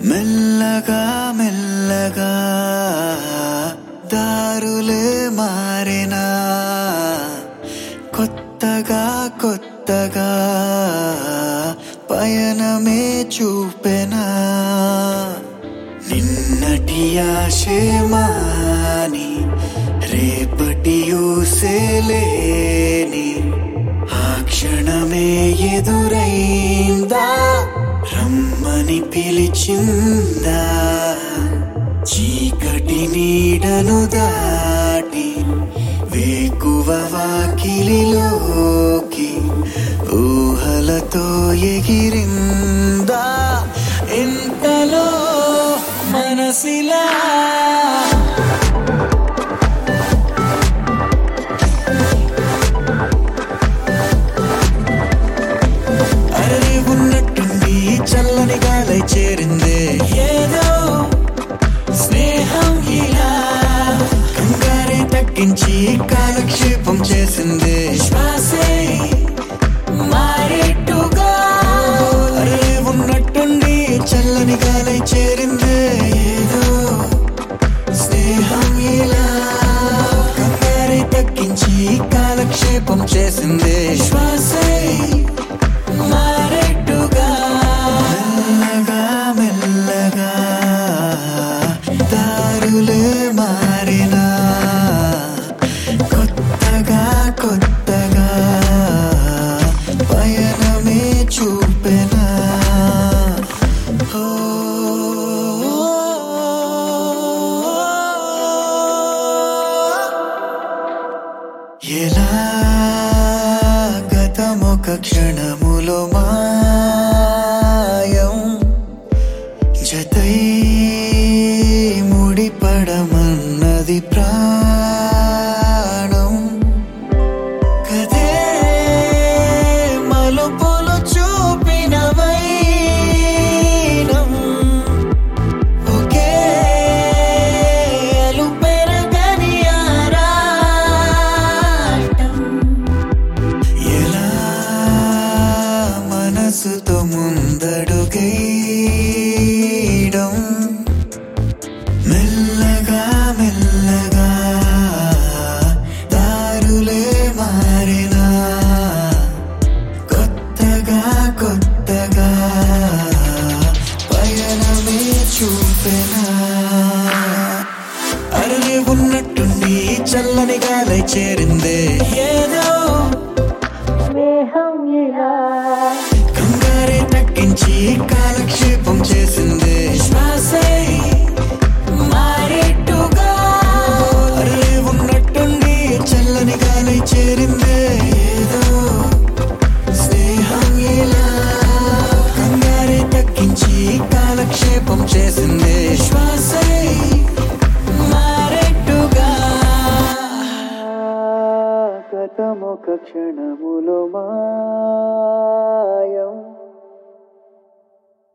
మెల్లగా మెల్లగా దారులే మారినా కొత్తగా కొత్తగా పయనమే చూపెనా నిన్నటి ఆశేమాని రేపటి ఊసేలేని ఆ క్షణమే ఎదురైందా రమ్మని పిలిచిందా చీకటి నీడను దాటి వేకువ వాకిలిలోకి ఊహలతో ఎగిరిందా ఎంతలో మనసిలా అరే ఉన్నట్టుండి చల్లని గాలై చేరిందే ఏదో స్నేహం ఇలా కంగారే తగ్గించి కాలక్షేపం చేసిందే శ్వాసే మారేట్టుగా అరే ఉన్నట్టుండి చల్లని గాలై చేరిందే ఏదో స్నేహం ఇలా కంగారే తగ్గించి కాలక్షేపం చేసిందే శ్వాసే మారేట్టుగా మెల్లగా మెల్లగా దారులే మారినా కొత్తగా కొత్తగా పయనమే చూపెనా ఓ ఎలా గతమొక క్షణములో మాయం జతై ముడిపడమన్నది ప్రాణం కదే మలుపులు చూపిన వైనం ఒకే అలుపెరగని ఆరాటం ఎలా మనసుతో ముందడుగేయడం మెల్లగా మెల్లగా దారులే మారినా కొత్తగా కొత్తగా పయనమే చూపెనా అరలే ఉన్నట్టుండి చల్లని గాలై చేరిందే ఏదో స్నేహం ఇలా కంగారే తగ్గించి కాలక్షేపం చేసిందే శ్వాసే మారేట్టుగా అరే ఉన్నట్టుండి చల్లని గాలి చేరిందే ఏదో స్నేహం ఇలా కంగారే తగ్గించి కాలక్షేపం చేసిందే శ్వాసే మారేట్టుగా గతమొక క్షణములో మాయం